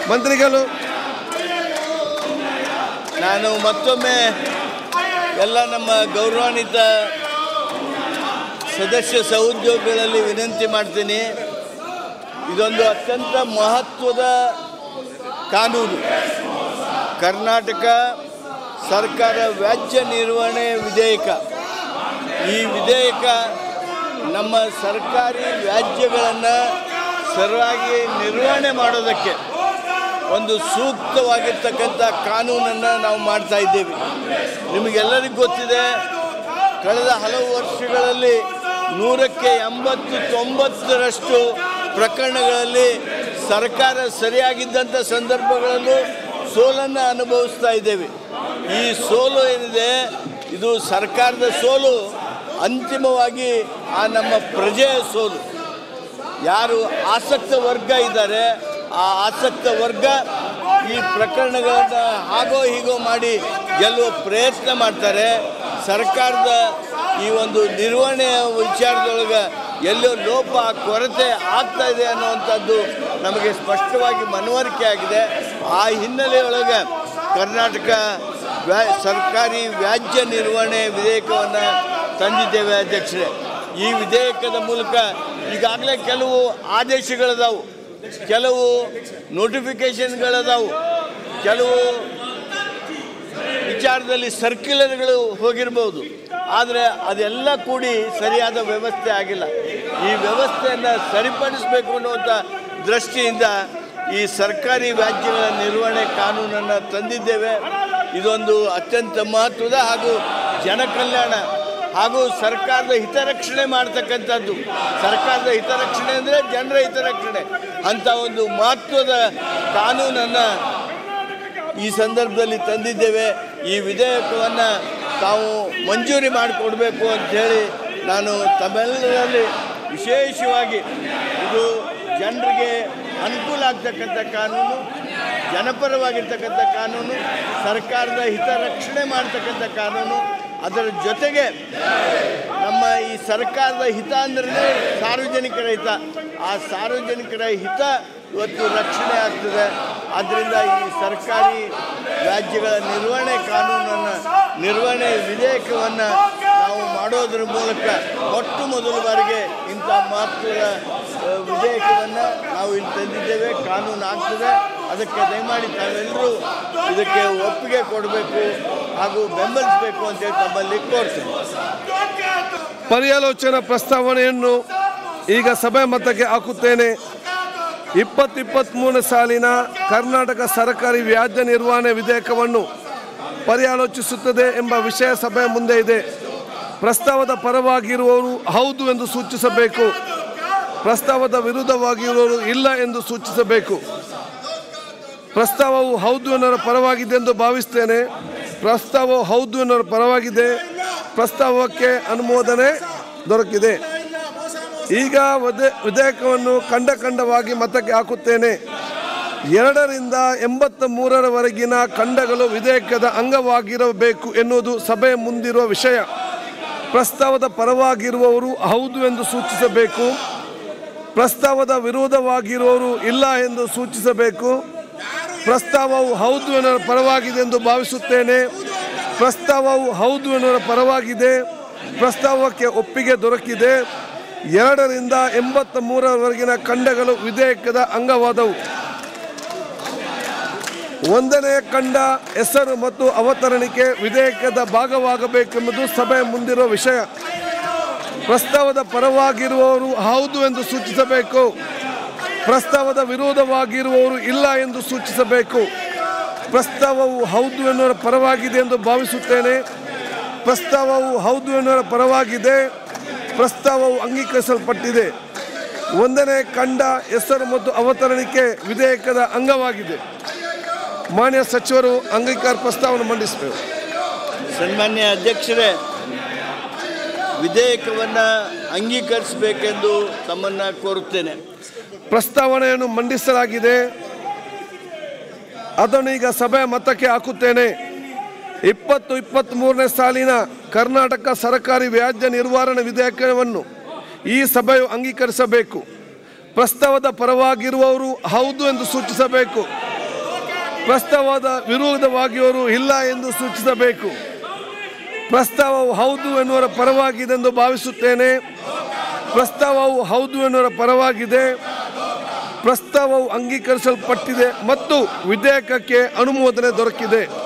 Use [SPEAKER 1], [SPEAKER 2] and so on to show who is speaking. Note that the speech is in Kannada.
[SPEAKER 1] ಮಂತ್ರಿಗಳು
[SPEAKER 2] ನಾನು ಮತ್ತೊಮ್ಮೆ ಎಲ್ಲ ನಮ್ಮ ಗೌರವಾನ್ವಿತ ಸದಸ್ಯ ಸಹೋದ್ಯೋಗಿಗಳಲ್ಲಿ ವಿನಂತಿ ಮಾಡ್ತೀನಿ ಇದೊಂದು ಅತ್ಯಂತ ಮಹತ್ವದ ಕಾನೂನು ಕರ್ನಾಟಕ ಸರ್ಕಾರ ವ್ಯಾಜ್ಯ ನಿರ್ವಹಣೆ ವಿಧೇಯಕ ಈ ವಿಧೇಯಕ ನಮ್ಮ ಸರ್ಕಾರಿ ವ್ಯಾಜ್ಯಗಳನ್ನು ಸರಿಯಾಗಿ ನಿರ್ವಹಣೆ ಮಾಡೋದಕ್ಕೆ ಒಂದು ಸೂಕ್ತವಾಗಿರ್ತಕ್ಕಂಥ ಕಾನೂನನ್ನು ನಾವು ಮಾಡ್ತಾ ಇದ್ದೇವೆ ನಿಮಗೆಲ್ಲರಿಗೂ ಗೊತ್ತಿದೆ ಕಳೆದ ಹಲವು ವರ್ಷಗಳಲ್ಲಿ ನೂರಕ್ಕೆ ಎಂಬತ್ತು ತೊಂಬತ್ತರಷ್ಟು ಪ್ರಕರಣಗಳಲ್ಲಿ ಸರ್ಕಾರ ಸರಿಯಾಗಿದ್ದಂಥ ಸಂದರ್ಭಗಳಲ್ಲೂ ಸೋಲನ್ನು ಅನುಭವಿಸ್ತಾ ಇದ್ದೇವೆ ಈ ಸೋಲು ಏನಿದೆ ಇದು ಸರ್ಕಾರದ ಸೋಲು ಅಂತಿಮವಾಗಿ ಆ ನಮ್ಮ ಪ್ರಜೆಯ ಸೋಲು ಯಾರು ಆಸಕ್ತ ವರ್ಗ ಇದ್ದಾರೆ ಆ ಆಸಕ್ತ ವರ್ಗ ಈ ಪ್ರಕರಣಗಳನ್ನು ಹಾಗೋ ಹೀಗೋ ಮಾಡಿ ಗೆಲ್ಲುವ ಪ್ರಯತ್ನ ಮಾಡ್ತಾರೆ ಸರ್ಕಾರದ ಈ ಒಂದು ನಿರ್ವಹಣೆಯ ವಿಚಾರದೊಳಗೆ ಎಲ್ಲೋ ಲೋಪ ಕೊರತೆ ಆಗ್ತಾ ಇದೆ ಅನ್ನುವಂಥದ್ದು ನಮಗೆ ಸ್ಪಷ್ಟವಾಗಿ ಮನವರಿಕೆ ಆಗಿದೆ ಆ ಹಿನ್ನೆಲೆಯೊಳಗೆ ಕರ್ನಾಟಕ ವ್ಯಾ ಸರ್ಕಾರಿ ವ್ಯಾಜ್ಯ ನಿರ್ವಹಣೆ ವಿಧೇಯಕವನ್ನು ತಂದಿದ್ದೇವೆ ಅಧ್ಯಕ್ಷರೇ ಈ ವಿಧೇಯಕದ ಮೂಲಕ ಈಗಾಗಲೇ ಕೆಲವು ಆದೇಶಗಳದಾವು ಕೆಲವು ನೋಟಿಫಿಕೇಶನ್ಗಳದಾವು ಕೆಲವು ವಿಚಾರದಲ್ಲಿ ಸರ್ಕ್ಯುಲರ್ಗಳು ಹೋಗಿರ್ಬೋದು ಆದರೆ ಅದೆಲ್ಲ ಕೂಡಿ ಸರಿಯಾದ ವ್ಯವಸ್ಥೆ ಆಗಿಲ್ಲ ಈ ವ್ಯವಸ್ಥೆಯನ್ನು ಸರಿಪಡಿಸಬೇಕು ಅನ್ನುವಂಥ ದೃಷ್ಟಿಯಿಂದ ಈ ಸರ್ಕಾರಿ ವ್ಯಾಜ್ಯಗಳ ನಿರ್ವಹಣೆ ಕಾನೂನನ್ನು ತಂದಿದ್ದೇವೆ ಇದೊಂದು ಅತ್ಯಂತ ಮಹತ್ವದ ಹಾಗೂ ಜನಕಲ್ಯಾಣ ಹಾಗೂ ಸರ್ಕಾರದ ಹಿತರಕ್ಷಣೆ ಮಾಡ್ತಕ್ಕಂಥದ್ದು ಸರ್ಕಾರದ ಹಿತರಕ್ಷಣೆ ಅಂದರೆ ಜನರ ಹಿತರಕ್ಷಣೆ ಅಂಥ ಒಂದು ಮಹತ್ವದ ಕಾನೂನನ್ನು ಈ ಸಂದರ್ಭದಲ್ಲಿ ತಂದಿದ್ದೇವೆ ಈ ವಿಧೇಯಕವನ್ನು ತಾವು ಮಂಜೂರಿ ಮಾಡಿಕೊಡ್ಬೇಕು ಅಂಥೇಳಿ ನಾನು ತಮ್ಮೆಲ್ಲರಲ್ಲಿ ವಿಶೇಷವಾಗಿ ಇದು ಜನರಿಗೆ ಅನುಕೂಲ ಆಗ್ತಕ್ಕಂಥ ಕಾನೂನು ಜನಪರವಾಗಿರ್ತಕ್ಕಂಥ ಕಾನೂನು ಸರ್ಕಾರದ ಹಿತರಕ್ಷಣೆ ಮಾಡ್ತಕ್ಕಂಥ ಕಾನೂನು ಅದರ ಜೊತೆಗೆ ನಮ್ಮ ಈ ಸರ್ಕಾರದ ಹಿತ ಅಂದ್ರೆ ಸಾರ್ವಜನಿಕರ ಹಿತ ಆ ಸಾರ್ವಜನಿಕರ ಹಿತ ಇವತ್ತು ರಕ್ಷಣೆ ಆಗ್ತದೆ ಆದ್ದರಿಂದ ಈ ಸರ್ಕಾರಿ ವ್ಯಾಜ್ಯಗಳ ನಿರ್ವಹಣೆ ಕಾನೂನನ್ನು ನಿರ್ವಹಣೆ ವಿಧೇಯಕವನ್ನು ನಾವು ಮಾಡೋದ್ರ ಮೂಲಕ ಮೊಟ್ಟ ಮೊದಲ ಬಾರಿಗೆ ಇಂಥ ಮಹತ್ವದ ಆ, ವಿಧೇಯಕವನ್ನು ನಾವು ಇಲ್ಲಿ ತಂದಿದ್ದೇವೆ ಕಾನೂನು ಆಗ್ತದೆ ಅದಕ್ಕೆ ದಯಮಾಡಿ ತಾವೆಲ್ಲರೂ ಇದಕ್ಕೆ ಒಪ್ಪಿಗೆ ಕೊಡಬೇಕು ಹಾಗೂ ಬೆಂಬಲಿಸಬೇಕು ಅಂತೇಳಿ ತಮ್ಮಲ್ಲಿ ಕೋರ್ತೇನೆ
[SPEAKER 1] ಪರ್ಯಾಲೋಚನಾ ಪ್ರಸ್ತಾವನೆಯನ್ನು ಈಗ ಸಭೆ ಮತಕ್ಕೆ ಹಾಕುತ್ತೇನೆ ಇಪ್ಪತ್ತು ಇಪ್ಪತ್ತ್ಮೂರನೇ ಸಾಲಿನ ಕರ್ನಾಟಕ ಸರ್ಕಾರಿ ವ್ಯಾಜ್ಯ ನಿರ್ವಹಣೆ ವಿಧೇಯಕವನ್ನು ಪರ್ಯಾಲೋಚಿಸುತ್ತದೆ ಎಂಬ ವಿಷಯ ಸಭೆಯ ಮುಂದೆ ಇದೆ ಪ್ರಸ್ತಾವದ ಪರವಾಗಿರುವವರು ಹೌದು ಎಂದು ಸೂಚಿಸಬೇಕು ಪ್ರಸ್ತಾವದ ವಿರುದ್ಧವಾಗಿರುವವರು ಇಲ್ಲ ಎಂದು ಸೂಚಿಸಬೇಕು ಪ್ರಸ್ತಾವವು ಹೌದು ಎನ್ನುವರ ಪರವಾಗಿದೆ ಎಂದು ಭಾವಿಸ್ತೇನೆ ಪ್ರಸ್ತಾವವು ಹೌದು ಎನ್ನುವರ ಪರವಾಗಿದೆ ಪ್ರಸ್ತಾವಕ್ಕೆ ಅನುಮೋದನೆ ದೊರಕಿದೆ ಈಗ ವದೆ ವಿಧೇಯಕವನ್ನು ಖಂಡ ಖಂಡವಾಗಿ ಮತಕ್ಕೆ ಹಾಕುತ್ತೇನೆ ಎರಡರಿಂದ ಎಂಬತ್ತ ಮೂರರವರೆಗಿನ ಖಂಡಗಳು ವಿಧೇಯಕದ ಅಂಗವಾಗಿರಬೇಕು ಎನ್ನುವುದು ಸಭೆಯ ಮುಂದಿರುವ ವಿಷಯ ಪ್ರಸ್ತಾವದ ಪರವಾಗಿರುವವರು ಹೌದು ಎಂದು ಸೂಚಿಸಬೇಕು ಪ್ರಸ್ತಾವದ ವಿರೋಧವಾಗಿರುವವರು ಇಲ್ಲ ಎಂದು ಸೂಚಿಸಬೇಕು ಪ್ರಸ್ತಾವವು ಹೌದು ಎನ್ನುವ ಪರವಾಗಿದೆ ಎಂದು ಭಾವಿಸುತ್ತೇನೆ ಪ್ರಸ್ತಾವವು ಹೌದು ಎನ್ನುವ ಪರವಾಗಿದೆ ಪ್ರಸ್ತಾವಕ್ಕೆ ಒಪ್ಪಿಗೆ ದೊರಕಿದೆ ಎರಡರಿಂದ ಎಂಬತ್ತ ಮೂರರವರೆಗಿನ ಖಂಡಗಳು ವಿಧೇಯಕದ ಅಂಗವಾದವು ಒಂದನೇ ಖಂಡ ಹೆಸರು ಮತ್ತು ಅವತರಣಿಕೆ ವಿಧೇಯಕದ ಭಾಗವಾಗಬೇಕೆಂಬುದು ಸಭೆಯ ಮುಂದಿರುವ ವಿಷಯ ಪ್ರಸ್ತಾವದ ಪರವಾಗಿರುವವರು ಹೌದು ಎಂದು ಸೂಚಿಸಬೇಕು ಪ್ರಸ್ತಾವದ ವಿರೋಧವಾಗಿರುವವರು ಇಲ್ಲ ಎಂದು ಸೂಚಿಸಬೇಕು ಪ್ರಸ್ತಾವವು ಹೌದು ಎನ್ನುವ ಪರವಾಗಿದೆ ಎಂದು ಭಾವಿಸುತ್ತೇನೆ ಪ್ರಸ್ತಾವವು ಹೌದು ಎನ್ನುವ ಪರವಾಗಿದೆ ಪ್ರಸ್ತಾವವು ಅಂಗೀಕರಿಸಲ್ಪಟ್ಟಿದೆ ಒಂದನೇ ಖಂಡ ಹೆಸರು ಮತ್ತು ಅವತರಣಿಕೆ ವಿಧೇಯಕದ ಅಂಗವಾಗಿದೆ ಮಾನ್ಯ ಸಚಿವರು ಅಂಗೀಕಾರ ಪ್ರಸ್ತಾವನೆ ಮಂಡಿಸಬೇಕು
[SPEAKER 2] ಸನ್ಮಾನ್ಯ ಅಧ್ಯಕ್ಷರೇ ವಿಧೇಯಕವನ್ನು ಅಂಗೀಕರಿಸಬೇಕೆಂದು ತಮ್ಮನ್ನು ಕೋರುತ್ತೇನೆ
[SPEAKER 1] ಪ್ರಸ್ತಾವನೆಯನ್ನು ಮಂಡಿಸಲಾಗಿದೆ ಅದನ್ನು ಈಗ ಸಭೆಯ ಮತಕ್ಕೆ ಹಾಕುತ್ತೇನೆ ಇಪ್ಪತ್ತು ಇಪ್ಪತ್ತ್ಮೂರನೇ ಸಾಲಿನ ಕರ್ನಾಟಕ ಸರ್ಕಾರಿ ವ್ಯಾಜ್ಯ ನಿರ್ವಹಣೆ ವಿಧೇಯಕವನ್ನು ಈ ಸಭೆಯು ಅಂಗೀಕರಿಸಬೇಕು ಪ್ರಸ್ತಾವದ ಪರವಾಗಿರುವವರು ಹೌದು ಎಂದು ಸೂಚಿಸಬೇಕು ಪ್ರಸ್ತಾವದ ವಿರೋಧವಾಗಿಯವರು ಇಲ್ಲ ಎಂದು ಸೂಚಿಸಬೇಕು ಪ್ರಸ್ತಾವವು ಹೌದು ಎನ್ನುವರ ಪರವಾಗಿದೆ ಎಂದು ಭಾವಿಸುತ್ತೇನೆ ಪ್ರಸ್ತಾವವು ಹೌದು ಎನ್ನುವರ ಪರವಾಗಿದೆ ಪ್ರಸ್ತಾವವು ಅಂಗೀಕರಿಸಲ್ಪಟ್ಟಿದೆ ಮತ್ತು ವಿಧೇಯಕಕ್ಕೆ ಅನುಮೋದನೆ ದೊರಕಿದೆ